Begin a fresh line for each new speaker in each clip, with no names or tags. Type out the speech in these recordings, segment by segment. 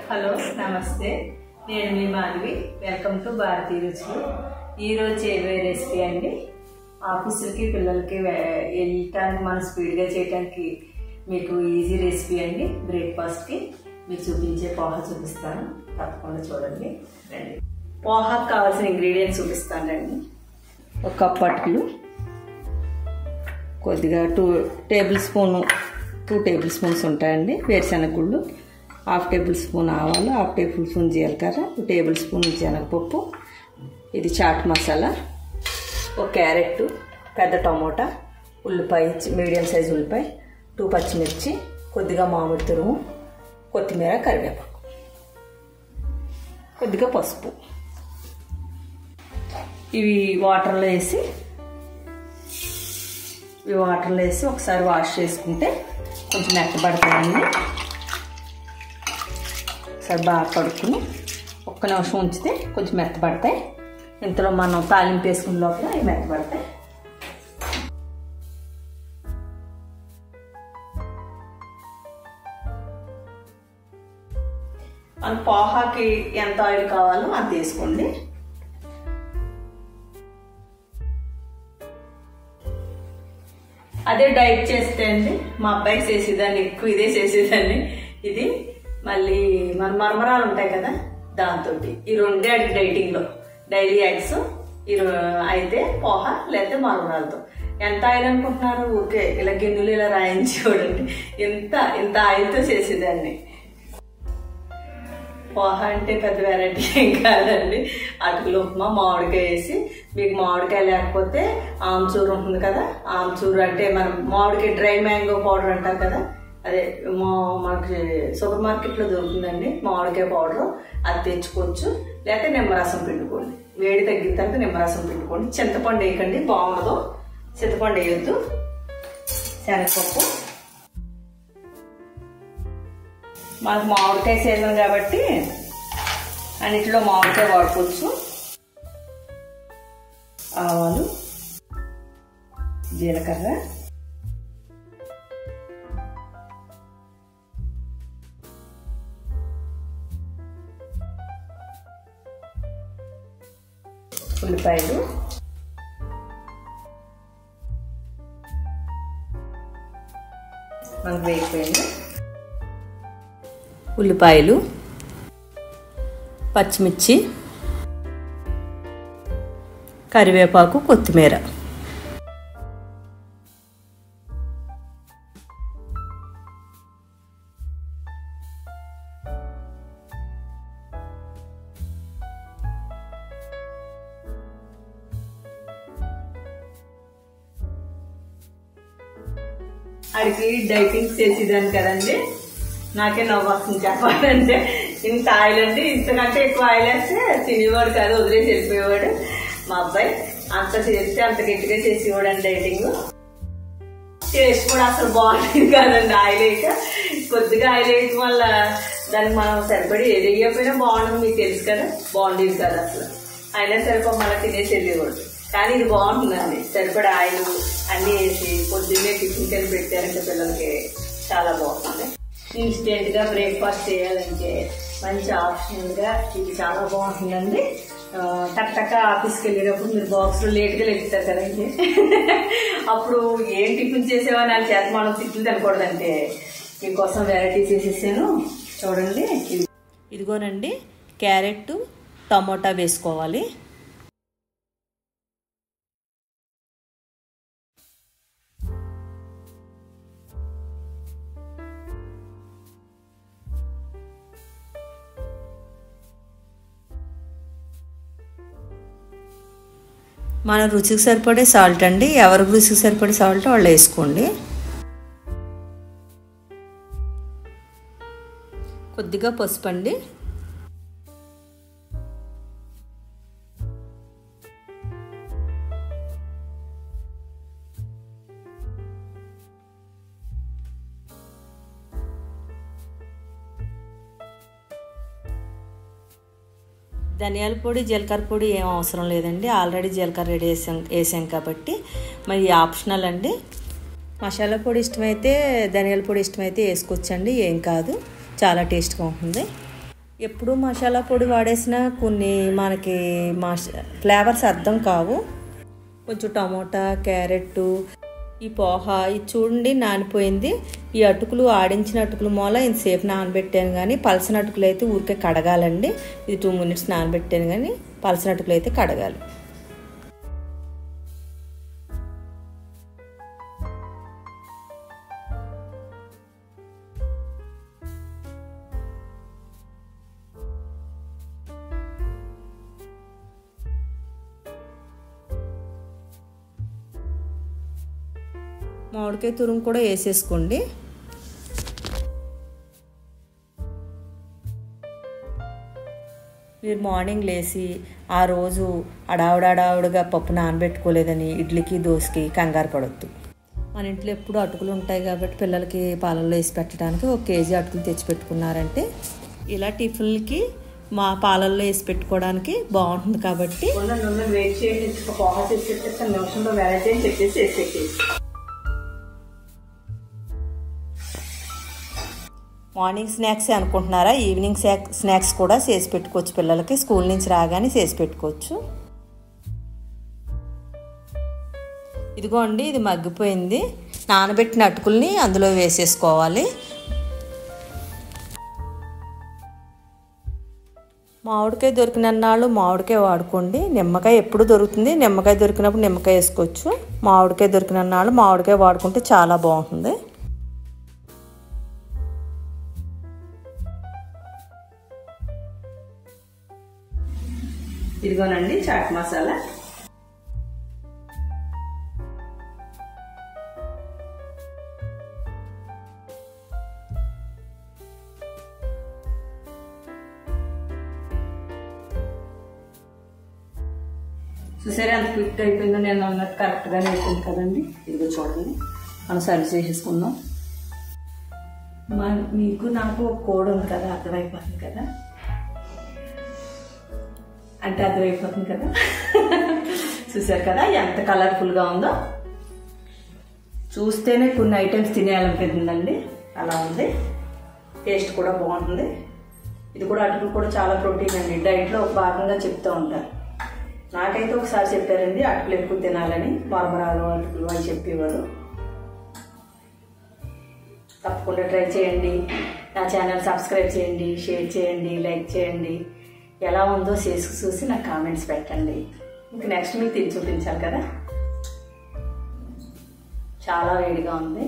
hello నమస్తే నేను మీ మాధవి వెల్కమ్ టు భారతీయ రుచులు ఈరోజు చేయబోయే రెసిపీ అండి ఆఫీసులకి పిల్లలకి వే- వెళ్ళటానికి మనం స్పీడ్గా చేయడానికి మీకు ఈజీ రెసిపీ అండి బ్రేక్ఫాస్ట్కి మీకు చూపించే పోహా చూపిస్తాను తప్పకుండా చూడండి రండి పోహాకు కావాల్సిన ఇంగ్రీడియంట్స్ చూపిస్తానండి ఒక కప్ అటుకులు కొద్దిగా two tablespoon two tablespoons ఉంటాయండి వేరుశనగ గుళ్ళు హాఫ్ టేబుల్ స్పూన్ ఆవాలు హాఫ్ టేబుల్ స్పూన్ జీలకర్ర టూ టేబుల్ స్పూన్ శనగపప్పు ఇది చాట్ మసాలా ఒక క్యారెట్ పెద్ద టమోటా ఉల్లిపాయ మీడియం సైజ్ ఉల్లిపాయ టూ పచ్చిమిర్చి కొద్దిగా మామిడి తురుము కొత్తిమీర కరివేపాకు కొద్దిగా పసుపు ఇవి వాటర్లో వేసి ఇవి వాటర్లో వేసి ఒకసారి వాష్ చేసుకుంటే కొంచెం మెత్తబడతాయండి ఒకసారి బాగా కడుక్కుని ఒక్క నిమిషం ఉంచితే కొంచెం మెత్తబడతాయి ఇంతలో మనం తాలింపు వేసుకున్న లోపల ఇవి మెత్తబడతాయి మన పోహాకి ఎంత ఆయిల్ కావాలో అంత వేసుకోండి అదే డైట్ చేస్తే అండి మా అబ్బాయి చేసేదాన్ని ఎక్కువ ఇదే చేసేదాన్ని ఇది మళ్ళీ మన మరమరాలు ఉంటాయి కదా దాంతో ఈ రెండే అడిగి డైటింగ్లో డైలీ ఎగ్స్ ఈ రో- అయితే పోహ లేకపోతే మరమరాలతో ఎంత ఆయిల్ అనుకుంటున్నారు ఊరికే ఇలా గిన్నెలు ఇలా రాయించి చూడండి ఇంత ఇంత ఆయిల్తో చేసేదాన్ని పోహ అంటే పెద్ద వెరైటీ ఏం కాదండి అటుకులు ఉప్మా మామిడికాయ వేసి మీకు మామిడికాయ లేకపోతే ఆమ్చూరు ఉంటుంది కదా ఆమ్చూరు అంటే మనం మామిడికాయ డ్రై మ్యాంగో పౌడర్ అంటారు కదా అదే మా మనకి సూపర్ మార్కెట్లో దొరుకుతుందండి మామిడికాయ పౌడర్ అది తెచ్చుకోవచ్చు లేకపోతే నిమ్మరసం పిండుకోండి వేడి తగ్గిన తర్వాత నిమ్మరసం పిండుకోండి చింతపండు వేయకండి బాగుండదు చింతపండు వేయొద్దు శనగపప్పు మాకు మామిడికాయ సీజన్ కాబట్టి అన్నిటిలో మామిడికాయ వాడుకోవచ్చు ఆవాలు జీలకర్ర ఉల్లిపాయలు మనకు వేగిపోయింది ఉల్లిపాయలు పచ్చిమిర్చి కరివేపాకు కొత్తిమీర అడిగి డైటింగ్ చేసేదాన్ని కదండి నాకే నవ్వు వస్తుంది చెప్పాలంటే ఇంత ఆయిల్ అంటే ఇంతకంటే ఎక్కువ ఆయిల్ వేస్తే తినేవాడు కాదు వదిలేసి వెళ్ళిపోయేవాడు మా అబ్బాయి అంత చేస్తే అంత గట్టిగా చేసేవాడు అండి డైటింగ్ టేస్ట్ కూడా అసలు బాగుంటుంది కాదండి ఆయిల్ వేయక కొద్దిగా ఆయిల్ వేయడం వల్ల దానికి మనం సరిపడి ఏది వేయకపోయినా బాగుంటుంది మీకు తెలుసు కదా బాగుండేది కదా అసలు అయినా సరిపో మళ్ళీ తినేసి వెళ్ళేవాడు కానీ ఇది బాగుంటుందండి సరిపడా ఆయిల్ అన్నీ వేసి పొద్దున్నే టిఫిన్ కింద పెట్టారంటే పిల్లలకి చాలా బాగుంటుంది ఇన్స్టెంట్ గా బ్రేక్ఫాస్ట్ చేయాలంటే మంచి ఆప్షనల్ గా ఇది చాలా బాగుంటుందండి ఆ, టక్ టక్ ఆఫీస్కి వెళ్ళేటప్పుడు మీరు బాక్స్ లో లేట్ గా లెక్కుతారు కదండి అప్పుడు ఏం టిఫిన్ చేసేవని వాళ్ళ చేత మనం తిట్లు తినకూడదంటే మీకోసం వెరైటీ చేసేసాను చూడండి ఇది- ఇదిగోనండి క్యారెట్ టమోటా వేసుకోవాలి మన రుచికి సరిపడే సాల్ట్ అండి ఎవరికి రుచికి సరిపడే సాల్ట్ వాళ్ళు వేసుకోండి కొద్దిగా పసుపు అండి ధనియాల పొడి జీలకర్ర పొడి ఏం అవసరం లేదండి ఆల్రెడీ జీలకర్ర రెడీ వేసాం వేసాం కాబట్టి మరి ఆప్షనల్ అండి మసాలా పొడి ఇష్టమైతే ధనియాల పొడి ఇష్టమైతే వేసుకోవచ్చండి ఏం కాదు చాలా టేస్ట్గా ఉంటుంది
ఎప్పుడు మసాలా పొడి వాడేసినా కొన్ని మనకి మస ఫ్లేవర్స్ అర్థం కావు కొంచెం టమోటా క్యారెట్ ఈ పోహ ఇది చూడండి నానిపోయింది ఈ అటుకులు ఆడించిన అటుకులు మూల ఇంతసేపు నానబెట్టాను కానీ పలసన అటుకులు అయితే ఊరికే కడగాలండి ఇది టూ మినిట్స్ నానబెట్టాను కానీ పలసన అటుకులు అయితే కడగాలి మామిడికాయ తురుము కూడా వేసేసుకోండి మీరు మార్నింగ్ లేచి ఆ రోజు అడావుడాడావుడుగా పప్పు నానబెట్టుకోలేదని ఇడ్లీకి దోశకి కంగారు పడొద్దు మన ఇంట్లో ఎప్పుడు అటుకులు ఉంటాయి కాబట్టి పిల్లలకి పాలల్లో వేసి పెట్టడానికి ఒక కేజీ అటుకులు తెచ్చి పెట్టుకున్నారంటే ఇలా టిఫిన్లకి మా పాలల్లో వేసి పెట్టుకోవడానికి బాగుంటుంది కాబట్టి
ఉన్న నూనె వేడి చేసి ఒక పోహ చేసి పెట్టేస్తే నిమిషంలో వెరైటీ అని చెప్పేసి వేసి పెట్టేసి
మార్నింగ్ స్నాక్స్ అనుకుంటున్నారా ఈవినింగ్ స్నాక్స్ కూడా చేసి పెట్టుకోవచ్చు పిల్లలకి స్కూల్ నుంచి రాగానే చేసి పెట్టుకోవచ్చు ఇదిగోండి ఇది మగ్గిపోయింది నానబెట్టిన అటుకుల్ని అందులో వేసేసుకోవాలి మామిడికాయ దొరికినన్నాళ్ళు మామిడికాయ వాడుకోండి నిమ్మకాయ ఎప్పుడు దొరుకుతుంది నిమ్మకాయ దొరికినప్పుడు నిమ్మకాయ వేసుకోవచ్చు మామిడికాయ దొరికినన్నాళ్ళు మామిడికాయ వాడుకుంటే చాలా బాగుంటుంది
ఇదిగోనండి చాట్ మసాలా చూసారా ఎంత క్విక్ అయిపోయిందో నేను అన్నట్టు కరెక్ట్గానే అయిపోయింది కదండి ఇదిగో చూడండి మనం సర్వ్ చేసేసుకుందాం మన మీకు నాకు ఒక కోడ్ ఉంది కదా అర్థమైపోతుంది కదా అంటే అర్థమైపోతుంది కదా చూసారు కదా ఎంత కలర్ఫుల్గా ఉందో చూస్తేనే కొన్ని ఐటమ్స్ తినేయాలనిపిస్తుందండి అలా ఉంది టేస్ట్ కూడా బాగుంటుంది ఇది కూడా అటుకులు కూడా చాలా ప్రోటీన్ అండి డైట్లో ఒక భాగంగా చెప్తూ ఉంటారు నాకైతే ఒకసారి చెప్పారండి అటుకులు ఎక్కువ తినాలని మరమరాలు అటుకులు అని చెప్పేవారు తప్పకుండా ట్రై చేయండి నా ఛానల్ సబ్స్క్రైబ్ చేయండి షేర్ చేయండి లైక్ చేయండి ఎలా ఉందో చేసి చూసి నాకు కామెంట్స్ పెట్టండి ఇంక నెక్స్ట్ మీకు తిని చూపించాలి కదా చాలా వేడిగా ఉంది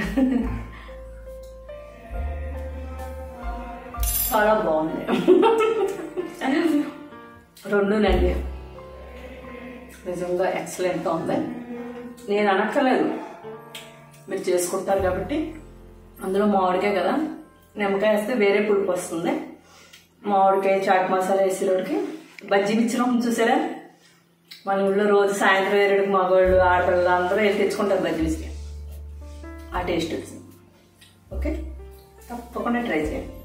చాలా బాగుంది రెండునండి నిజంగా ఎక్సలెంట్గా ఉంది నేను అనక్కర్లేదు మీరు చేసుకుంటారు కాబట్టి అందులో మామిడికాయ కదా నిమ్మకాయ వేస్తే వేరే పులుపు వస్తుంది మామిడికాయ చాట్ మసాలా వేసేలోడికి బజ్జీ మిచ్చినాం చూసారా మన ఊళ్ళో రోజు సాయంత్రం వేరేడికి మగవాళ్ళు ఆడపిల్లలు అందరూ వెళ్ళి తెచ్చుకుంటారు బజ్జీ మిచ్చినాయి ఆ టేస్ట్ వచ్చింది ఓకే తప్పకుండా ట్రై చేయండి